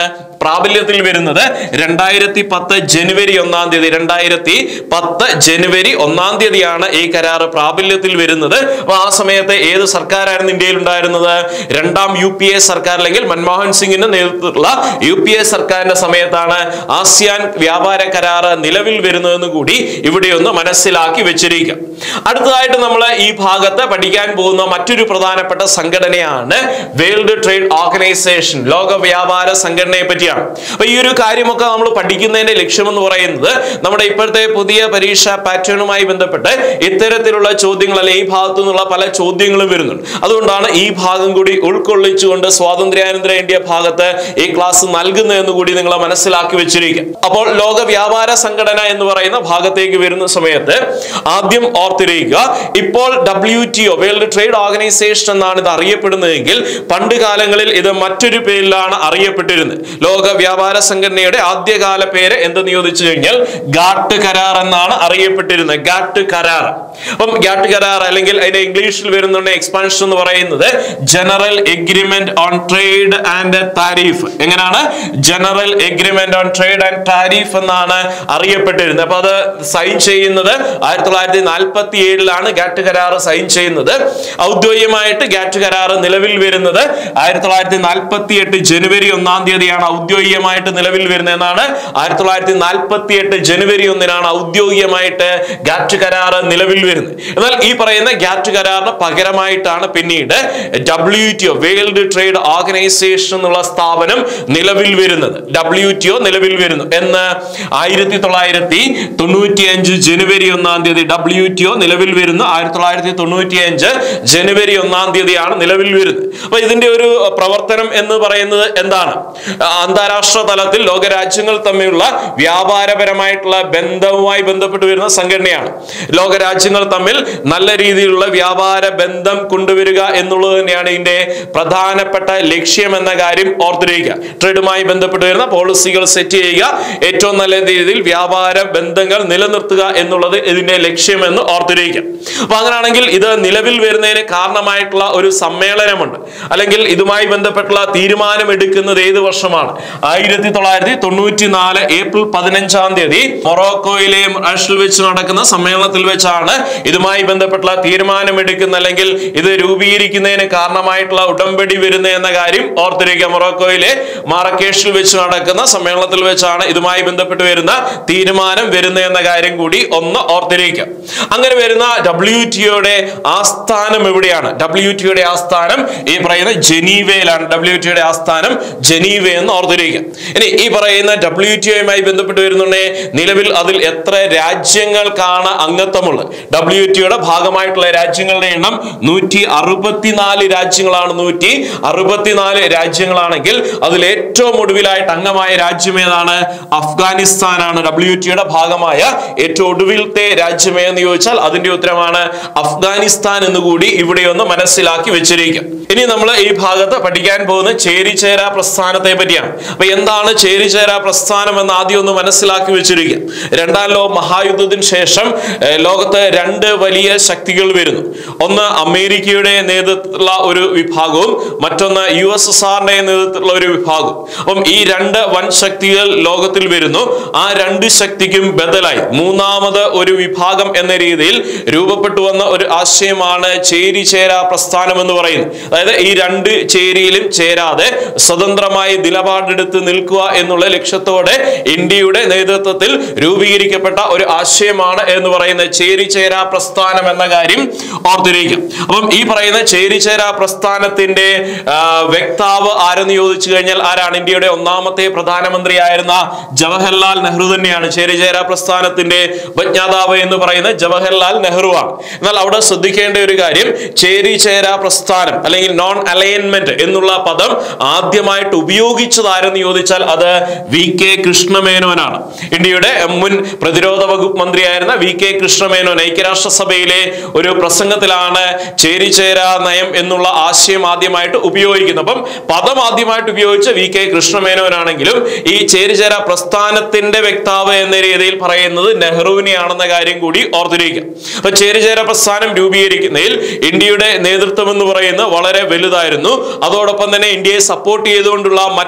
പ്രാബല്യത്തിൽ വരുന്നത് രണ്ടായിരത്തി പത്ത് ജനുവരി ഒന്നാം തീയതി രണ്ടായിരത്തി പത്ത് ജനുവരി ഒന്നാം തീയതിയാണ് ഈ കരാർ പ്രാബല്യത്തിൽ വരുന്നത് അപ്പൊ ആ സമയത്ത് ഏത് സർക്കാരായിരുന്നു ഇന്ത്യയിൽ ഉണ്ടായിരുന്നത് രണ്ടാം യു പി എ സർക്കാർ അല്ലെങ്കിൽ മൻമോഹൻ സിംഗിന്റെ നേതൃത്വത്തിലുള്ള യു പി എ സർക്കാരിന്റെ സമയത്താണ് ആസിയാൻ വ്യാപാര കരാർ നിലവിൽ വരുന്നതെന്ന് കൂടി ഇവിടെ ഒന്ന് മനസ്സിലാക്കി വെച്ചിരിക്കുക അടുത്തതായിട്ട് നമ്മൾ ഈ ഭാഗത്ത് പഠിക്കാൻ പോകുന്ന മറ്റൊരു പ്രധാനപ്പെട്ട സംഘടനയാണ് വേൾഡ് ട്രേഡ് ഓർഗനൈസേഷൻ ലോക വ്യാപാര സംഘടനയെ പറ്റിയാണ് അപ്പൊ ഈ ഒരു കാര്യമൊക്കെ നമ്മൾ പഠിക്കുന്നതിന്റെ ലക്ഷ്യം എന്ന് പറയുന്നത് നമ്മുടെ ഇപ്പോഴത്തെ പുതിയ പരീക്ഷാ പാറ്റേണുമായി ബന്ധപ്പെട്ട് ഇത്തരത്തിലുള്ള ചോദ്യങ്ങൾ അല്ലെങ്കിൽ ഈ ഭാഗത്തു നിന്നുള്ള പല ചോദ്യങ്ങളും വരുന്നുണ്ട് അതുകൊണ്ടാണ് ഈ ഭാഗം കൂടി ഉൾക്കൊള്ളിച്ചുകൊണ്ട് സ്വാതന്ത്ര്യാനന്തര ഇന്ത്യ ഭാഗത്ത് ഈ ക്ലാസ് നൽകുന്നതെന്ന് കൂടി നിങ്ങൾ മനസ്സിലാക്കി വെച്ചിരിക്കുക അപ്പോൾ ലോക വ്യാപാര സംഘടന എന്ന് പറയുന്ന ഭാഗത്തേക്ക് വരുന്ന സമയത്ത് ആദ്യം ഓർത്തിരിക്കുക ഇപ്പോൾ W T O World Trade Organization എന്നാണ് ഇത് അറിയപ്പെടുന്നതെങ്കിൽ പണ്ട് കാലങ്ങളിൽ ഇത് മറ്റൊരു പേരിലാണ് അറിയപ്പെട്ടിരുന്നത് ലോക വ്യാപാര സംഘടനയുടെ ആദ്യകാല പേര് എന്തെന്ന് ചോദിച്ചു കഴിഞ്ഞാൽ ഗാട്ട് കരാർ എന്നാണ് അറിയപ്പെട്ടിരുന്നത് ഗാട്ട് കരാർ അപ്പം ഗാട്ട് കരാർ അല്ലെങ്കിൽ അതിന്റെ ഇംഗ്ലീഷിൽ വരുന്നുണ്ട് എക്സ്പാൻഷൻ എന്ന് പറയുന്നത് General Agreement on Trade and Tariff എങ്ങനെയാണ് General Agreement on Trade and Tariff എന്നാണ് അറിയപ്പെട്ടിരുന്നത് അപ്പൊ അത് സൈൻ ചെയ്യുന്നത് ആയിരത്തി തൊള്ളായിരത്തി നാൽപ്പത്തി ഏഴിലാണ് ഗാറ്റ് കരാർ സൈൻ ചെയ്യുന്നത് ഔദ്യോഗികമായിട്ട് ഗാറ്റ് കരാർ നിലവിൽ വരുന്നത് ആയിരത്തി തൊള്ളായിരത്തി നാൽപ്പത്തി എട്ട് ജനുവരി ഒന്നാം തീയതിയാണ് ഔദ്യോഗികമായിട്ട് നിലവിൽ വരുന്നത് എന്നാണ് ആയിരത്തി തൊള്ളായിരത്തി നാൽപ്പത്തി എട്ട് ജനുവരി ഒന്നിനാണ് ഔദ്യോഗികമായിട്ട് ഗാറ്റ് കരാർ നിലവിൽ വരുന്നത് എന്നാൽ ഈ പറയുന്ന ഗാറ്റ് കരാറിന് പകരമായിട്ടാണ് പിന്നീട് W T O World Trade Organization എന്നുള്ള സ്ഥാപനം നിലവിൽ വരുന്നത് ഡബ്ല്യു ടി ഒ നിലവിൽ വരുന്നു എന്ന് ആയിരത്തി തൊള്ളായിരത്തി തൊണ്ണൂറ്റി അഞ്ച് ജനുവരി ഒന്നാം തീയതി ഡബ്ല്യു ടി ഒ നിലവിൽ വരുന്നു ആയിരത്തി തൊള്ളായിരത്തി തൊണ്ണൂറ്റി അഞ്ച് ജനുവരി ഒന്നാം തീയതിയാണ് നിലവിൽ വരുന്നത് അപ്പൊ ഇതിന്റെ ഒരു പ്രവർത്തനം എന്ന് പറയുന്നത് എന്താണ് ആ, അന്താരാഷ്ട്ര തലത്തിൽ ലോകരാജ്യങ്ങൾ തമ്മിലുള്ള വ്യാപാരപരമായിട്ടുള്ള ബന്ധവുമായി ബന്ധപ്പെട്ട് വരുന്ന സംഘടനയാണ് ലോകരാജ്യങ്ങൾ തമ്മിൽ നല്ല രീതിയിലുള്ള വ്യാപാര ബന്ധം കൊണ്ടുവരിക എന്നുള്ളത് തന്നെയാണ് ഇതിന്റെ പ്രധാനപ്പെട്ട ലക്ഷ്യം എന്ന കാര്യം ഓർത്തിരിക്കുക ട്രേഡുമായി ബന്ധപ്പെട്ട് വരുന്ന പോളിസികൾ സെറ്റ് ചെയ്യുക ഏറ്റവും നല്ല രീതിയിൽ വ്യാപാര ബന്ധങ്ങൾ നിലനിർത്തുക എന്നുള്ളത് ഇതിന്റെ ലക്ഷ്യമെന്ന് ഓർത്തിരിക്കുക അപ്പൊ അങ്ങനെയാണെങ്കിൽ ഇത് നിലവിൽ വരുന്നതിന് കാരണമായിട്ടുള്ള ഒരു സമ്മേളനമുണ്ട് അല്ലെങ്കിൽ ഇതുമായി ബന്ധപ്പെട്ടുള്ള തീരുമാനം എടുക്കുന്നത് ഏത് വർഷമാണ് ആയിരത്തി തൊള്ളായിരത്തി തൊണ്ണൂറ്റി നാല് ഏപ്രിൽ പതിനഞ്ചാം തീയതി മൊറോക്കോയിലെ റാഷിൽ വെച്ച് നടക്കുന്ന സമ്മേളനത്തിൽ വെച്ചാണ് ഇതുമായി ബന്ധപ്പെട്ടുള്ള തീരുമാനം എടുക്കുന്ന അല്ലെങ്കിൽ ഇത് രൂപീകരിക്കുന്നതിന് കാരണമായിട്ടുള്ള ഉടമ്പടി വരുന്ന എന്ന കാര്യം ഓർത്തിരിക്കുക മൊറോക്കോയിലെ മാറക്കേഷിൽ വെച്ച് നടക്കുന്ന സമ്മേളനത്തിൽ വെച്ചാണ് ഇതുമായി ബന്ധപ്പെട്ട് വരുന്ന തീരുമാനം വരുന്ന എന്ന കാര്യം കൂടി ഒന്ന് ഓർത്തിരിക്കുക അങ്ങനെ വരുന്ന ഡബ്ല്യു ടിയുടെ ആസ്ഥാനം എവിടെയാണ് ഡബ്ല്യു ടിയുടെ ആസ്ഥാനം ഈ പറയുന്ന ജനീവയിലാണ് ഡബ്ല്യു ടിയുടെ ആസ്ഥാനം ജനീവ എന്ന് ഓർത്തിരിക്കുക ഇനി ഈ പറയുന്ന ഡബ്ല്യു ടിയുമായി ബന്ധപ്പെട്ട് വരുന്നുണ്ടെ നിലവിൽ അതിൽ എത്ര രാജ്യങ്ങൾക്കാണ് അംഗത്വമുള്ളത് ഡബ്ല്യു ടിയുടെ ഭാഗമായിട്ടുള്ള രാജ്യങ്ങളുടെ എണ്ണം നൂറ്റി അറുപത്തിനാല് രാജ്യങ്ങളാണ് നൂറ്റി അറുപത്തിനാല് രാജ്യങ്ങളാണെങ്കിൽ അതിൽ ഏറ്റവും ഒടുവിലായിട്ട് അംഗമായ രാജ്യം ഏതാണ് അഫ്ഗാനിസ്ഥാനാണ് ഡബ്ല്യു ടിയുടെ ഭാഗമായ ഏറ്റവും ഒടുവിലത്തെ രാജ്യം ഏതെന്ന് ചോദിച്ചാൽ അതിന്റെ ഉത്തരമാണ് അഫ്ഗാനിസ്ഥാൻ എന്ന് കൂടി ഇവിടെ ഒന്ന് മനസ്സിലാക്കി വെച്ചിരിക്കും ഇനി നമ്മൾ ഈ ഭാഗത്ത് പഠിക്കാൻ പോകുന്ന ചേരിചേര പ്രസ്ഥാനത്തെ പറ്റിയാണ് അപ്പൊ എന്താണ് ചേരിചേര പ്രസ്ഥാനം എന്ന് ആദ്യം ഒന്ന് മനസ്സിലാക്കി വെച്ചിരിക്കുക രണ്ടാം ലോക മഹായുദ്ധത്തിന് ശേഷം ഏർ, ലോകത്ത് രണ്ട് വലിയ ശക്തികൾ വരുന്നു ഒന്ന് അമേരിക്കയുടെ നേതൃത്വത്തിലുള്ള ഒരു വിഭാഗവും മറ്റൊന്ന് യു എസ് എസ് ആറിന്റെ നേതൃത്വത്തിലുള്ള ഒരു വിഭാഗവും അപ്പം ഈ രണ്ട് വൻ ശക്തികൾ ലോകത്തിൽ വരുന്നു ആ രണ്ട് ശക്തിക്കും ബദലായി മൂന്നാമത് ഒരു വിഭാഗം എന്ന രീതിയിൽ രൂപപ്പെട്ടു വന്ന ഒരു ആശയമാണ് ചേരിചേര പ്രസ്ഥാനം എന്ന് പറയുന്നത് അതായത് ഈ രണ്ട് ചേരിയിലും ചേരാതെ സ്വതന്ത്രമായി നിലപാടെടുത്ത് നിൽക്കുക എന്നുള്ള ലക്ഷ്യത്തോടെ ഇന്ത്യയുടെ നേതൃത്വത്തിൽ രൂപീകരിക്കപ്പെട്ട ഒരു ആശയമാണ് എന്ന് പറയുന്ന ചേരിചേര പ്രസ്ഥാനം എന്ന കാര്യം ഓർത്തിരിക്കും അപ്പം ഈ പറയുന്ന ചേരിചേര പ്രസ്ഥാനത്തിന്റെ ആ, വക്താവ് ആരെന്ന് ചോദിച്ചു കഴിഞ്ഞാൽ ആരാണ് ഇന്ത്യയുടെ ഒന്നാമത്തെ പ്രധാനമന്ത്രിയായിരുന്ന ജവഹർലാൽ നെഹ്റു തന്നെയാണ് ചേരിചേര പ്രസ്ഥാനത്തിന്റെ ഉപജ്ഞാതാവ് എന്ന് പറയുന്ന ജവഹർലാൽ നെഹ്റുവാണ് എന്നാൽ അവിടെ ശ്രദ്ധിക്കേണ്ട ഒരു കാര്യം ചേരിചേര പ്രസ്ഥാനം അല്ലെങ്കിൽ നോൺ അലൈൻമെന്റ് എന്നുള്ള പദം ആദ്യമായിട്ട് ഉപയോഗിച്ചത് ആരെന്ന് ചോദിച്ചാൽ അത് വി കെ കൃഷ്ണമേനോനാണ് ഇന്ത്യയുടെ മുൻ പ്രതിരോധ വകുപ്പ് മന്ത്രിയായിരുന്ന വി കെ കൃഷ്ണമേനോൻ ഐക്യരാഷ്ട്രസഭയിലെ ഒരു പ്രസംഗത്തിലാണ് ചേരിചേര നയം എന്നുള്ള ആശയം ആദ്യമായിട്ട് ഉപയോഗിക്കുന്നത് അപ്പം പദം ആദ്യമായിട്ട് ഉപയോഗിച്ച വി കെ കൃഷ്ണമേനോനാണെങ്കിലും ഈ ചേരിചേര പ്രസ്ഥാനത്തിന്റെ വ്യക്താവ് എന്ന രീതിയിൽ പറയുന്നത് നെഹ്റുവിനെയാണെന്ന കാര്യം കൂടി ഓർത്തിരിക്കുക അപ്പൊ ചേരിചേര പ്രസ്ഥാനം രൂപീകരിക്കുന്നതിൽ ഇന്ത്യയുടെ നേതൃത്വം എന്ന് പറയുന്നത് വളരെ വലുതായിരുന്നു അതോടൊപ്പം തന്നെ ഇന്ത്യയെ സപ്പോർട്ട് ചെയ്തുകൊണ്ടുള്ള മറ്റു ചില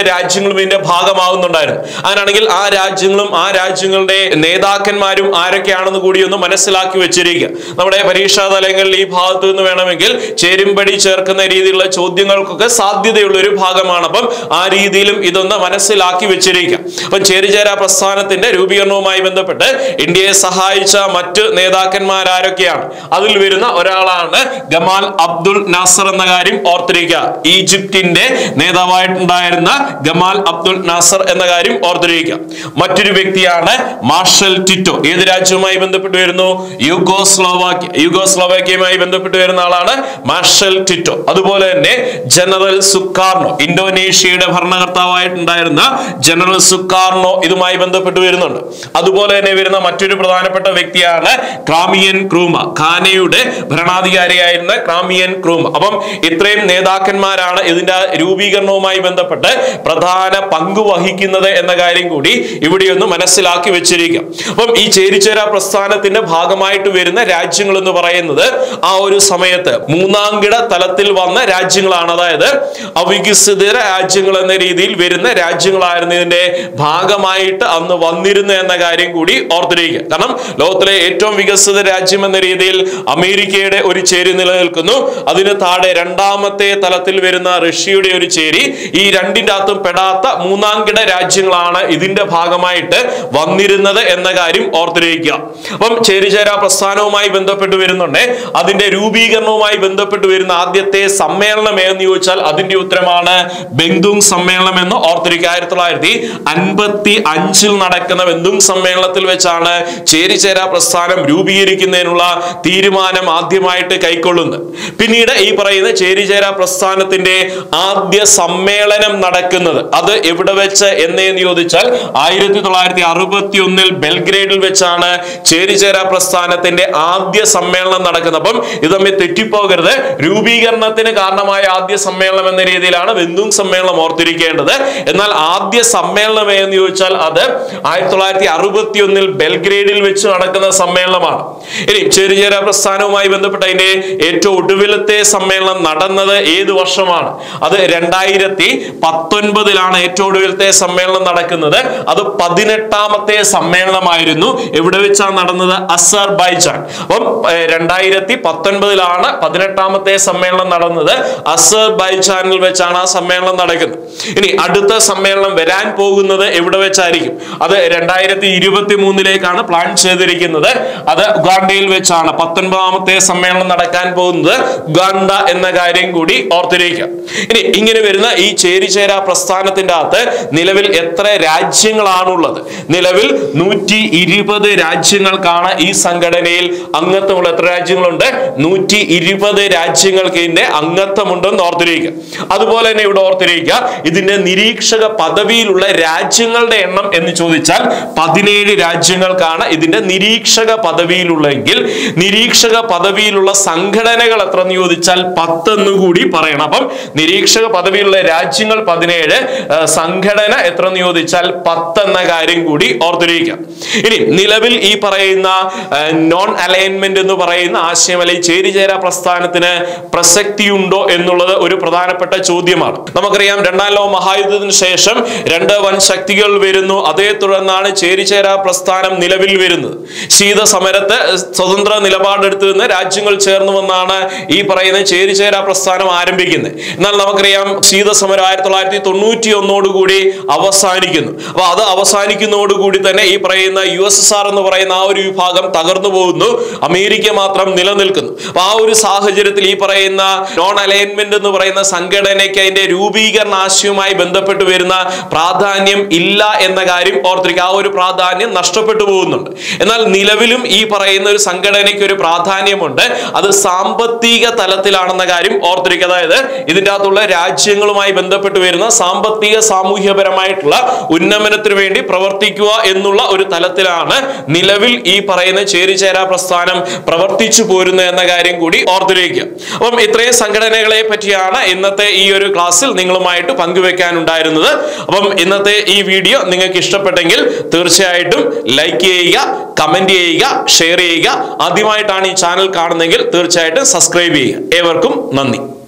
രാജ്യങ്ങളും ഇതിന്റെ ഭാഗമാകുന്നുണ്ടായിരുന്നു അങ്ങനെയാണെങ്കിൽ ആ രാജ്യങ്ങളും ആ രാജ്യങ്ങളുടെ നേതാക്കന്മാരും ആരൊക്കെയാണെന്ന് കൂടി ഒന്ന് മനസ്സിലാക്കി വെച്ചിരിക്കുക നമ്മുടെ പരീക്ഷാ തലങ്ങളിൽ ഈ ഭാഗത്തു നിന്ന് വേണമെങ്കിൽ ചേരുംപടി ചേർക്കുന്ന രീതിയിലുള്ള ചോദ്യങ്ങൾക്കൊക്കെ സാധ്യതയുള്ള ഒരു ഭാഗമാണ് അപ്പം ആ രീതിയിലും ഇതൊന്ന് മനസ്സിലാക്കി വെച്ചിരിക്കുക അപ്പം ചേരിചേര പ്രസ്ഥാനത്തിന്റെ രൂപീകരണവുമായി ബന്ധപ്പെട്ട് ഇന്ത്യയെ സഹായിച്ച മറ്റ് നേതാക്കന്മാർ ആരൊക്കെയാണ് അതിൽ വരുന്ന ഒരാളാണ് ഗമാൽ അബ്ദുൾ നാസർ എന്ന കാര്യം ഓർത്തിരിക്കുക ഈജിപ്തിന്റെ നേതാവായിട്ടുണ്ടായിരുന്ന ഗമാൽ അബ്ദുൾ നാസർ എന്ന കാര്യം ഓർത്തിരിക്കുക മറ്റൊരു വ്യക്തിയാണ് മാർഷൽ ടിറ്റോ ഏത് രാജ്യവുമായി ബന്ധപ്പെട്ട് വരുന്നു യുഗോസ്ലോവാക്യ യുഗോസ്ലോവാക്യയുമായി ബന്ധപ്പെട്ട് വരുന്ന ആളാണ് മാർഷൽ ടിറ്റോ അതുപോലെ തന്നെ ജനറൽ സുക്കാർണോ ഇന്തോനേഷ്യയുടെ ഭരണകർത്താവായിട്ടുണ്ടായിരുന്ന ജനറൽ സുക്കാർണോ ഇതുമായി ബന്ധപ്പെട്ട് വരുന്നുണ്ട് അതുപോലെ തന്നെ വരുന്ന മറ്റൊരു പ്രധാനപ്പെട്ട വ്യക്തിയാണ് ക്രാമിയൻ ക്രൂമ ഖാനയുടെ ഭരണാധികാരിയായിരുന്ന ക്രാമിയൻ ക്രൂമ അപ്പം ഇത്രയും നേതാക്കന്മാരാണ് ഇതിന്റെ രൂപീകരണവുമായി ബന്ധപ്പെട്ട് പ്രധാന പങ്ക് വഹിക്കുന്നത് എന്ന കാര്യം കൂടി ഇവിടെ ഒന്ന് മനസ്സിലാക്കി വെച്ചിരിക്കുക അപ്പം ഈ ചേരിചേര പ്രസ്ഥാനത്തിന്റെ ഭാഗമായിട്ട് വരുന്ന രാജ്യങ്ങൾ എന്ന് പറയുന്നത് ആ ഒരു സമയത്ത് മൂന്നാംകിട തലത്തിൽ വന്ന രാജ്യങ്ങളാണ് അതായത് അവികസിത രാജ്യങ്ങൾ എന്ന രീതിയിൽ വരുന്ന രാജ്യങ്ങളായിരുന്നു ഇതിന്റെ ഭാഗമായിട്ട് അന്ന് വന്നിരുന്നു എന്ന കാര്യം കൂടി ഓർത്തിരിക്കുക കാരണം ലോകത്തിലെ ഏറ്റവും വികസിത രാജ്യം എന്ന രീതിയിൽ അമേരിക്കയുടെ ഒരു ചേരി നിലനിൽക്കുന്നു അതിന് താഴെ രണ്ടാമത്തെ തലത്തിൽ വരുന്ന റഷ്യയുടെ ഒരു ചേരി ഈ രണ്ടിൻ്റെ അകത്തും പെടാത്ത മൂന്നാംകിട രാജ്യങ്ങളാണ് ഇതിന്റെ ഭാഗമായിട്ട് വന്നിരുന്നത് എന്ന കാര്യം ഓർത്തിരിക്കുക അപ്പം ചേരിചേര പ്രസ്ഥാനവുമായി ബന്ധപ്പെട്ട് വരുന്നുണ്ട് അതിന്റെ രൂപീകരണവുമായി ബന്ധപ്പെട്ട് വരുന്ന ആദ്യത്തെ സമ്മേളനം ഏതെന്ന് ചോദിച്ചാൽ അതിന്റെ ഉത്തരമാണ് ബെങ്തുങ് സമ്മേളനം എന്ന് ഓർത്തിരിക്കുക ആയിരത്തി തൊള്ളായിരത്തി അൻപത്തി അഞ്ചിൽ നടക്കുന്ന ബെന്തുങ് സമ്മേളനത്തിൽ വെച്ചാണ് ചേരിചേര പ്രസ്ഥാനം രൂപീകരിക്കുന്നതിനുള്ള തീരുമാനം ആദ്യമായിട്ട് കൈക്കൊള്ളുന്നത് പിന്നീട് ഈ പറയുന്ന ചേരിചേര പ്രസ്ഥാനത്തിന്റെ ആദ്യ സമ്മേളനം നടക്കുന്നത് അത് എവിടെ വെച്ച് എന്നേന്ന് ചോദിച്ചാൽ ആയിരത്തി തൊള്ളായിരത്തി അറുപത്തി ഒന്നിൽ ബെൽഗ്രേഡിൽ വെച്ചാണ് ചേരിചേര പ്രസ്ഥാനത്തിന്റെ ആദ്യ സമ്മേളനം നടക്കുന്നത് അപ്പം ഇത് തമ്മിൽ തെറ്റിപ്പോകരുത് രൂപീകരണത്തിന് കാരണമായ ആദ്യ സമ്മേളനം എന്ന രീതിയിലാണ് ബന്ധുങ് സമ്മേളനം ഓർത്തിരിക്കേണ്ടത് എന്നാൽ ആദ്യ സമ്മേളനം എന്ന് ചോദിച്ചാൽ അത് ആയിരത്തി തൊള്ളായിരത്തി അറുപത്തി ഒന്നിൽ ബെൽഗ്രേഡിൽ വെച്ച് നടക്കുന്ന സമ്മേളനമാണ് ഇനി ചേരിചേര പ്രസ്ഥാനവുമായി ബന്ധപ്പെട്ട അതിന്റെ ഏറ്റവും ഒടുവിലത്തെ സമ്മേളനം നടന്നത് ഏത് വർഷമാണ് അത് രണ്ടായിരത്തി പത്തൊൻപതിലാണ് ഏറ്റവും ഒടുവിലത്തെ സമ്മേളനം നടക്കുന്നത് അത് പതിനെട്ടാമത്തെ സമ്മേളനമായിരുന്നു എവിടെ വെച്ചാണ് നടന്നത് അസർബൈജാൻ അപ്പം ഏർ, രണ്ടായിരത്തി പത്തൊൻപതിലാണ് പതിനെട്ടാമത്തെ സമ്മേളനം നടന്നത് അസർബൈജാനിൽ വെച്ചാണ് ആ സമ്മേളനം നടക്കുന്നത് ഇനി അടുത്ത സമ്മേളനം വരാൻ പോകുന്നത് എവിടെ വെച്ചായിരിക്കും അത് രണ്ടായിരത്തി ഇരുപത്തി മൂന്നിലേക്കാണ് പ്ലാൻ ചെയ്തിരിക്കുന്നത് അത് ഉഗാണ്ടയിൽ വെച്ചാണ് പത്തൊൻപതാമത്തെ സമ്മേളനം നടക്കാൻ പോകുന്നത് ഉഗാണ്ട എന്ന കാര്യം കൂടി ഓർത്തിരിക്കുക ഇനി ഇങ്ങനെ വരുന്ന ഈ ചേരിചേര പ്രസ്ഥാനത്തിന്റെ അകത്ത് നിലവിൽ എത്ര രാജ്യങ്ങളാണുള്ളത് നിലവിൽ നൂറ്റി ഇരുപത് രാജ്യങ്ങൾക്കാണ് ഈ സംഘടനയിൽ അംഗത്വമുള്ള എത്ര രാജ്യങ്ങളുണ്ട് നൂറ്റി ഇരുപത് രാജ്യങ്ങൾക്ക് ഇതിന്റെ അംഗത്വമുണ്ടെന്ന് ഓർത്തിരിക്കുക അതുപോലെ തന്നെ ഇവിടെ ഓർത്തിരിക്കുക ഇതിന്റെ നിരീക്ഷക പദവിയിലുള്ള രാജ്യങ്ങളുടെ എണ്ണം എന്ന് ചോദിച്ചാൽ പതിനേഴ് രാജ്യങ്ങൾക്കാണ് ഇതിന്റെ നിരീക്ഷക പദവിയിലുള്ളെങ്കിൽ നിരീക്ഷക പദവിയിലുള്ള സംഘടനകൾ എത്ര എന്ന് ചോദിച്ചാൽ പത്തെന്ന് കൂടി പറയണം അപ്പം നിരീക്ഷക പദവിയിലുള്ള രാജ്യങ്ങൾ പതിനേഴ് ആ, സംഘടന എത്ര എന്ന് ചോദിച്ചാൽ പത്ത് എന്ന കാര്യം കൂടി ഓർത്തിരിക്കുക ഇനി നിലവിൽ ഈ പറയുന്ന നോൺ അലൈൻമെന്റ് എന്ന് പറയുന്ന ആശയം അല്ലെങ്കിൽ ചേരിചേര പ്രസ്ഥാനത്തിന് പ്രസക്തിയുണ്ടോ എന്നുള്ളത് ഒരു പ്രധാനപ്പെട്ട ചോദ്യമാണ് നമുക്കറിയാം രണ്ടാം ലോക മഹായുദ്ധത്തിന് ശേഷം രണ്ട് വൻ ശക്തികൾ വരുന്നു അതേ തുടർന്നാണ് ചേരിചേര പ്രസ്ഥാനം നിലവിൽ വരുന്നത് ശീത സമരത്ത് സ്വതന്ത്ര നിലപാടെടുത്തു നിന്ന് രാജ്യങ്ങൾ ചേർന്ന് വന്നാണ് ഈ പറയുന്ന ചേരിചേര പ്രസ്ഥാനം ആരംഭിക്കുന്നത് എന്നാൽ നമുക്കറിയാം ശീത സമരം ആയിരത്തി തൊള്ളായിരത്തി തൊണ്ണൂറ്റി ഒന്നോടുകൂടി അവസാനിക്കുന്നു അപ്പൊ അത് അവസാനിക്കുന്നതോടുകൂടി തന്നെ ഈ പറയുന്ന യു എസ് എസ് ആർ എന്ന് പറയുന്ന ആ ഒരു വിഭാഗം തകർന്നു പോകുന്നു അമേരിക്ക മാത്രം നിലനിൽക്കുന്നു അപ്പൊ ആ ഒരു സാഹചര്യത്തിൽ ഈ പറയുന്ന നോൺ അലൈൻമെന്റ് എന്ന് പറയുന്ന സംഘടനയ്ക്ക് അതിന്റെ രൂപീകരണ ആശയവുമായി ബന്ധപ്പെട്ട് വരുന്ന പ്രാധാന്യം ഇല്ല എന്ന കാര്യം ഓർത്തിരിക്കുക ആ ഒരു പ്രാധാന്യം നഷ്ടപ്പെട്ടു പോകുന്നുണ്ട് എന്നാൽ നിലവിലും ഈ പറയുന്ന ഒരു സംഘടനയ്ക്ക് ഒരു പ്രാധാന്യമുണ്ട് അത് സാമ്പത്തിക തലത്തിലാണെന്ന കാര്യം ഓർത്തിരിക്കുക അതായത് ഇതിൻ്റെ അകത്തുള്ള രാജ്യങ്ങളുമായി ബന്ധപ്പെട്ട് വരുന്ന സാമ്പത്തിക സാമൂഹ്യപരമായിട്ടുള്ള ഉന്നമനത്തിന് വേണ്ടി പ്രവർത്തിക്കുക എന്നുള്ള ഒരു തലത്തിലാണ് നിലവിൽ ഈ പറയുന്ന ചേരിചേരാ പ്രസ്ഥാനം പ്രവർത്തിച്ചു പോരുന്നത് എന്ന കാര്യം കൂടി ഓർത്തിരിക്കുക അപ്പം ഇത്രയും സംഘടനകളെ പറ്റിയാണ് ഇന്നത്തെ ഈ ഒരു ക്ലാസ്സിൽ നിങ്ങളുമായിട്ട് പങ്കുവെക്കാനുണ്ടായിരുന്നത് അപ്പം ഇന്നത്തെ ഈ വീഡിയോ നിങ്ങൾക്ക് ഇഷ്ടപ്പെട്ടെങ്കിൽ തീർച്ചയായിട്ടും ലൈക്ക് ചെയ്യുക കമന്റ് ചെയ്യുക ഷെയർ ചെയ്യുക ആദ്യമായിട്ടാണ് ഈ ചാനൽ കാണുന്നതെങ്കിൽ തീർച്ചയായിട്ടും സബ്സ്ക്രൈബ് ചെയ്യുക ഏവർക്കും നന്ദി